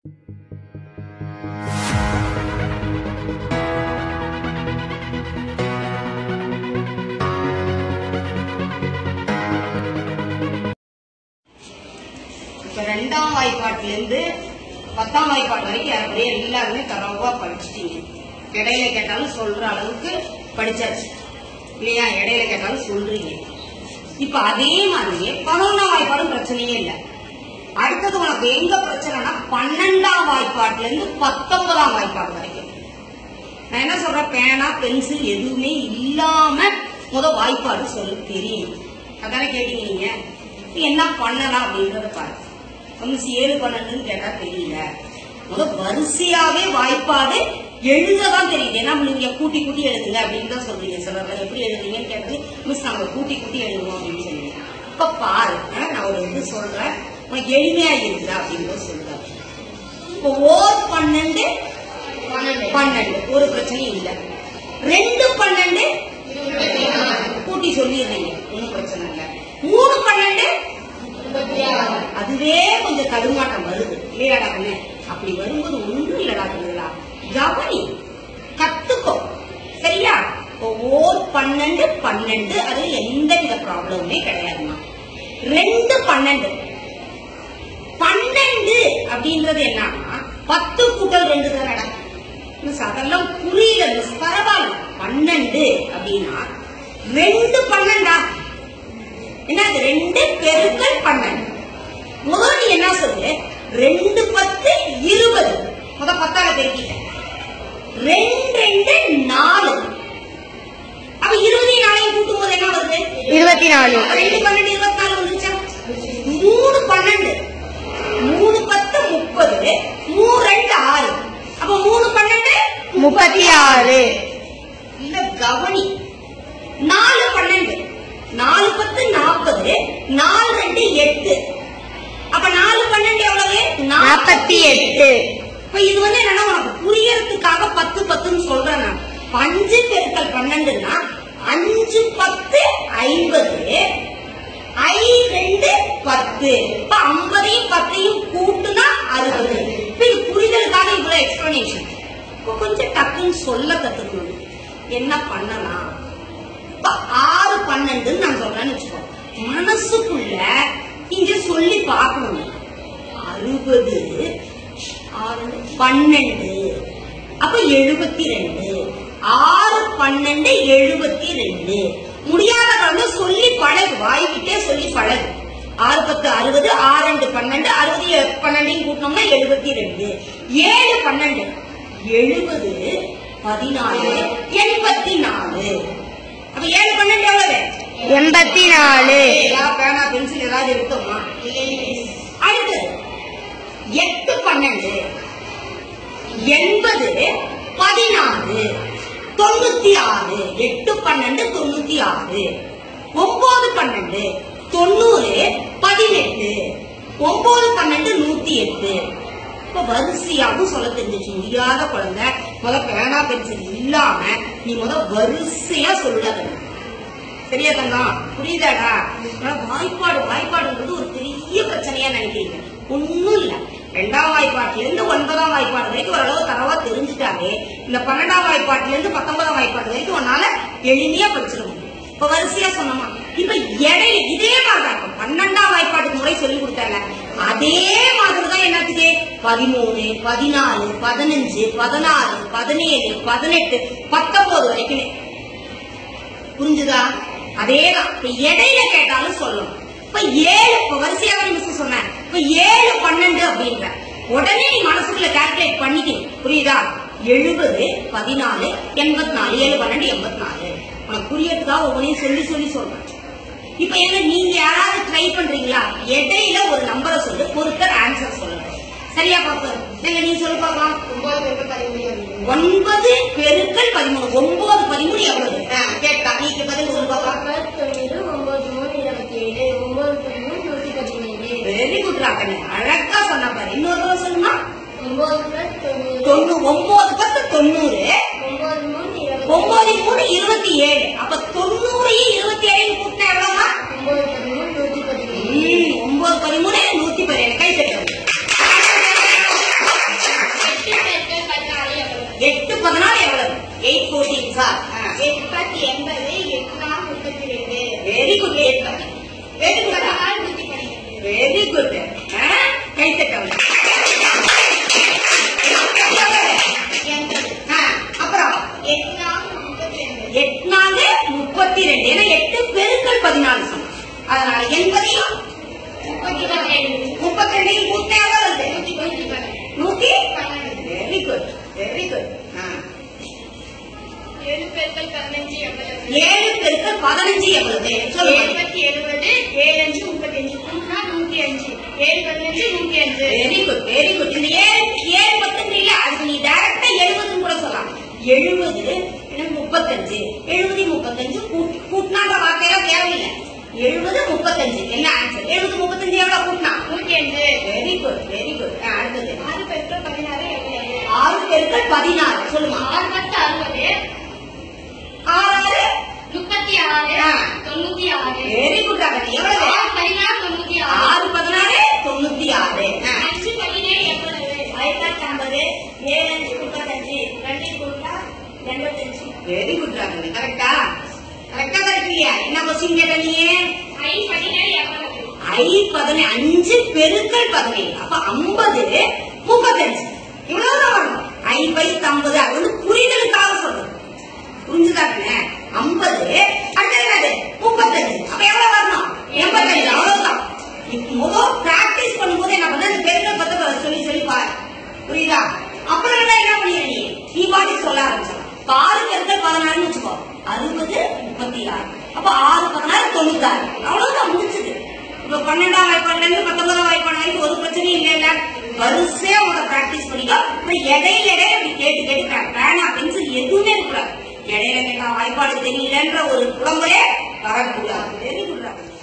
இப்ப ரெண்டாம் வாய்ப்பாட்டிலிருந்து பத்தாம் வாய்ப்பாட்டு வரைக்கும் அப்படியே எல்லாருமே தரவா படிச்சுட்டீங்க இடையில கேட்டாலும் சொல்ற அளவுக்கு படிச்சாச்சு இல்லையா இடையில கேட்டாலும் சொல்றீங்க இப்ப அதே மாதிரியே பதினொன்றாம் வாய்ப்பாடும் பிரச்சனையே இல்லை அடுத்தது உனக்கு எங்க பிரச்சனைனா பன்னெண்டாம் வாய்ப்பாட்டுல இருந்து பத்தொன்பதாம் வாய்ப்பாடு வரைக்கும் நான் என்ன சொல்றேன் பேனா பென்சில் எதுவுமே இல்லாம முத வாய்ப்பாடு சொல்ல தெரியும் அதானே கேட்டீங்க நீங்க இப்ப என்ன பண்ணலாம் அப்படின்றத பாரு ஒன்னு ஏழு பன்னெண்டுன்னு கேட்டா தெரியல முத வரிசையாவே வாய்ப்பாடு எழுததான் தெரியுது ஏன்னா நீங்க கூட்டி கூட்டி எழுதுங்க அப்படின்னு தான் சொல்றீங்க சிலர் எப்படி எழுதுறீங்கன்னு கேட்டது மிஸ் நாங்க கூட்டி கூட்டி எழுதுவோம் அப்படின்னு சொல்லுவீங்க இப்ப பாரு ஆ, நான் ஒரு இது சொல்றேன் உனக்கு எளிமையா இருக்குதா அப்படின்னு சொல்றேன் இப்போ ஓர் பன்னெண்டு பன்னெண்டு ஒரு பிரச்சனையும் இல்ல ரெண்டு பன்னெண்டு கூட்டி சொல்லிடுறீங்க ஒன்னும் பிரச்சனை இல்ல மூணு பன்னெண்டு அதுவே கொஞ்சம் தடுமாட்டம் வருது இல்லையாடா கண்ணு அப்படி வரும்போது ஒண்ணும் இல்லடா கண்ணுங்களா கவனி கத்துக்கோ சரியா இப்போ ஓர் பன்னெண்டு பன்னெண்டு அது எந்த வித ப்ராப்ளமுமே கிடையாதுமா ரெண்டு பன்னெண்டு பன்னெண்டு அப்படின்றது என்னன்னா பத்து கூட்டல் ரெண்டு தானடா மிஸ் அதெல்லாம் புரியல மிஸ் பரவாயில்ல பன்னெண்டு அப்படின்னா ரெண்டு பன்னெண்டா என்னது ரெண்டு பெருக்கல் பன்னெண்டு முதல்ல நீ என்ன சொல்லு ரெண்டு பத்து இருபது முத பத்தால பெருக்கிட்டேன் ரெண்டு ரெண்டு நாலு அப்ப இருபதையும் நாளையும் கூட்டும் போது என்ன வருது இருபத்தி நாலு ரெண்டு பன்னெண்டு இருபத்தி நாலு வந்துச்சா மூணு பன்னெண்டு மூணு பத்து முப்பது மூணு ரெண்டு ஆறு அப்ப மூணு பன்னெண்டு முப்பத்தி ஆறு இல்ல கவனி நாலு பன்னெண்டு நாலு பத்து நாற்பது நாலு ரெண்டு எட்டு அப்ப நாலு பன்னெண்டு எவ்வளவு நாற்பத்தி எட்டு இப்ப இது வந்து என்னன்னா உனக்கு புரியறதுக்காக பத்து பத்துன்னு சொல்றேன் நான் அஞ்சு பெருக்கல் பன்னெண்டுன்னா அஞ்சு பத்து ஐம்பது ஐ ரெண்டு பத்து இப்ப ஐம்பதையும் பத்தையும் கூட்டுனா அறுபது இப்ப இது புரிதலுக்காக இவ்வளவு எக்ஸ்பிளனேஷன் இப்ப கொஞ்சம் டக்குன்னு சொல்ல கத்துக்கணும் என்ன பண்ணலாம் இப்ப ஆறு பன்னெண்டுன்னு நான் சொல்றேன்னு வச்சுக்கோ மனசுக்குள்ள இங்க சொல்லி பார்க்கணும் அறுபது ஆறு பன்னெண்டு அப்ப எழுபத்தி ரெண்டு ஆறு பன்னெண்டு எழுபத்தி ரெண்டு முடியாத குழந்தை சொல்லி பழகு வாய்க்கிட்டே சொல்லி பழகு ஆறு பத்து அறுபது ஆறு ரெண்டு பன்னெண்டு அறுபது எ- பன்னெண்டையும் கூட்டினோம்னா எழுபத்தி ரெண்டு ஏழு பன்னெண்டு எழுபது பதினாலு எண்பத்தி நாலு அப்ப ஏழு பன்னெண்டு எவ்வளவு எண்பத்தி நாலு ஏதாவது பேனா பென்சில் ஏதாவது எடுத்தோமா அடுத்து எட்டு பன்னெண்டு எண்பது பதினாறு தொண்ணூத்தி ஆறு எட்டு பன்னெண்டு தொண்ணூத்தி ஆறு ஒன்பது பன்னெண்டு தொண்ணூறு பதினெட்டு ஒன்பது பன்னெண்டு நூத்தி எட்டு இப்ப வரிசையாவும் சொல்ல தெரிஞ்சிச்சு முடியாத குழந்தை முத பேனா பென்சில் இல்லாம நீ முத வரிசையா சொல்லுங்க சரியா தங்கம் புரியுதாடா ஆனா வாய்ப்பாடு வாய்ப்பாடுன்றது ஒரு பெரிய பிரச்சனையா நினைக்கிறீங்க ஒண்ணும் இல்ல ரெண்டாம் வாய்ப்பாட்டுல இருந்து ஒன்பதாம் வாய்ப்பாடு வரைக்கும் ஓரளவு தரவா தெரிஞ்சுட்டாலே இந்த பன்னெண்டாம் வாய்ப்பாட்டுல இருந்து பத்தொன்பதாம் வாய்ப்பாடு வரைக்கும் உன்னால எளிமையா படிச்சிட முடியும் இப்ப வரிசையா சொன்னோமா இப்ப இடையில இதே மாதிரிதான் இருக்கும் பன்னெண்டாம் வாய்ப்பாட்டுக்கு முறை சொல்லி கொடுத்தாங்க அதே மாதிரிதான் என்னத்துக்கு பதிமூணு பதினாலு பதினஞ்சு பதினாறு பதினேழு பதினெட்டு பத்தொன்பது வரைக்குமே புரிஞ்சுதா அதேதான் இப்ப இடையில கேட்டாலும் சொல்லணும் இப்ப ஏழு இப்ப வரிசையாக மிஸ் சொன்னேன் இப்ப ஏழு பன்னெண்டு அப்படின்ற உடனே நீ மனசுக்குள்ள கால்குலேட் பண்ணிக்கணும் புரியுதா எழுபது பதினாலு எண்பத்தி நாலு ஏழு பன்னெண்டு எண்பத்தி நாலு உனக்கு புரியறதுக்காக ஒவ்வொன்றையும் சொல்லி சொல்லி சொல்றேன் இப்ப என்ன நீங்க யாராவது ட்ரை பண்றீங்களா இடையில ஒரு நம்பரை சொல்லு பொறுத்தர் ஆன்சர் சொல்லுங்க சரியா பாப்போம் நீங்க நீ சொல்லு பார்க்கலாம் ஒன்பது பெருக்கல் பதிமூணு ஒன்பது பதிமூணு எவ்வளவு ஆ, கேட்டா நீங்க பதில் சொல்லு பார்க்கலாம் வெரி குட் ராக்கனே அழகா சொன்ன பாரு இன்னொரு தடவை சொல்லுமா தொண்ணூ ஒன்பது பத்து தொண்ணூறு ஒன்பது மூணு இருபத்தி ஏழு அப்ப தொண்ணூறையும் இருபத்தி ஏழு கூட்டினா எவ்வளவுமா ம், ஒன்பது பதிமூணு நூத்தி பதினேழு கை தட்டு எட்டு பதினாலு எவ்வளவு எயிட் ஃபோர்டீன் சார் எட்பத்தி எண்பது எட்டாம் முப்பத்தி ரெண்டு வெரி குட் எட்டு வெரி குட் பதினாறு நூத்தி பன்னிரெண்டு வெரி குட் கைத்தட்டவங்க எண்பது அப்புறம் எட்டாம் முப்பத்தி ரெண்டு எட்நாலு முப்பத்தி ரெண்டு ஏன்னா எட்டு பெருக்கள் பதினாலு சொன்னோம் அதனால எண்பதையும் முப்பத்தி பன்னிரெண்டு முப்பத்தி ரெண்டையும் கூட்டினா எவ்வளவு வருது நூத்தி நூத்தி பன்னிரெண்டு நூத்தி பன்னெண்டு வெரி குட் வெரி குட் ஏழு பெருக்கள் பதினஞ்சு எவ்வளவு ஏழு பெருக்கள் பதினஞ்சு எவ்வளவு சொல்லுங்க எழுபத்தி எழுபது ஏழு அஞ்சு முப்பத்தஞ்சு கூட்டினா நூத்தி அஞ்சு ஏழு பதினஞ்சு நூத்தி அஞ்சு வெரி குட் வெரி குட் இந்த ஏழு ஏழு பத்தஞ்சு இல்ல அதுக்கு நீ டைரக்டா எழுபதுன்னு கூட சொல்லலாம் எழுபது என்ன முப்பத்தஞ்சு எழுபது முப்பத்தஞ்சு கூட்டி கூட்டினான்ற வார்த்தையெல்லாம் தேவையில்லை எழுபது முப்பத்தஞ்சு என்ன ஆன்சர் எழுபது முப்பத்தஞ்சு எவ்வளவு கூட்டினா நூத்தி அஞ்சு வெரி குட் வெரி குட் அடுத்தது ஆறு பெருக்கள் பதினாறு எவ்வளவு ஆறு பெருக்கள் பதினாறு சொல்லுமா ஆறு பத்து அறுபது ஆறு ஆறு முப்பத்தி ஆறு ஆ. தொண்ணூத்தி ஆறு வெரி குட் ஆகட்டும் எவ்வளவு ஆறு பதினாறு தொண்ணூத்தி ஆறு ஆறு பதினாறு தொண்ணூத்தி ஆறு ஆ. அஞ்சு பதினேழு எவ்வளவு ஐம்பத்தி ஐம்பது ஏழு அஞ்சு முப்பத்தஞ்சு ரெண்டு கூட்டா எண்பத்தஞ்சு வெரி குட் ராகவி கரெக்டா கரெக்டா தான் இருக்கீங்க என்ன கொஸ்டின் கேட்ட நீ ஐ பதினேழு எவ்வளவு ஐ பதினே அஞ்சு பெருக்கள் பதினேழு அப்ப ஐம்பது முப்பத்தஞ்சு இவ்வளவுதான் வரணும் ஐ பை ஐம்பது அது வந்து புரிதலுக்காக சொல்றது புரிஞ்சுதாங்க ஐம்பது அடுத்தது என்னது முப்பத்தஞ்சு அப்ப எவ்வளவு வரணும் எண்பத்தஞ்சு அவ்வளவுதான் இப்ப முதல் பிராக்டிஸ் பண்ணும்போது என்ன பண்ண அந்த பெருக்கள் பத்த சொல்லி சொல்லி பாரு புரியுதா அப்புறம் என்ன என்ன பண்ணிடுற நீ நீ பாட்டி சொல்ல ஆரம்பிச்சலாம் இப்ப ஆறு பெருக்கள் பதினாறுன்னு வச்சுக்கோ அறுபது முப்பத்தி ஆறு அப்ப ஆறு பதினாறு தொண்ணூத்தாறு அவ்வளவுதான் முடிச்சது இப்ப பன்னெண்டாம் வாய்ப்பாடுல இருந்து பத்தொன்பதாம் வாய்ப்பாடு வரைக்கும் ஒரு பிரச்சனையும் இல்ல இல்ல வரிசையா உங்களை பிராக்டிஸ் பண்ணிக்கோ இப்ப இடையில இடையில இப்படி கேட்டு கேட்டு பேனா பென்சில் எதுவுமே இருக்கக்கூடாது இடையில கேட்டா வாய்ப்பாடு தெரியலன்ற ஒரு குழம்பலே வரக்கூடாது வெரி குட்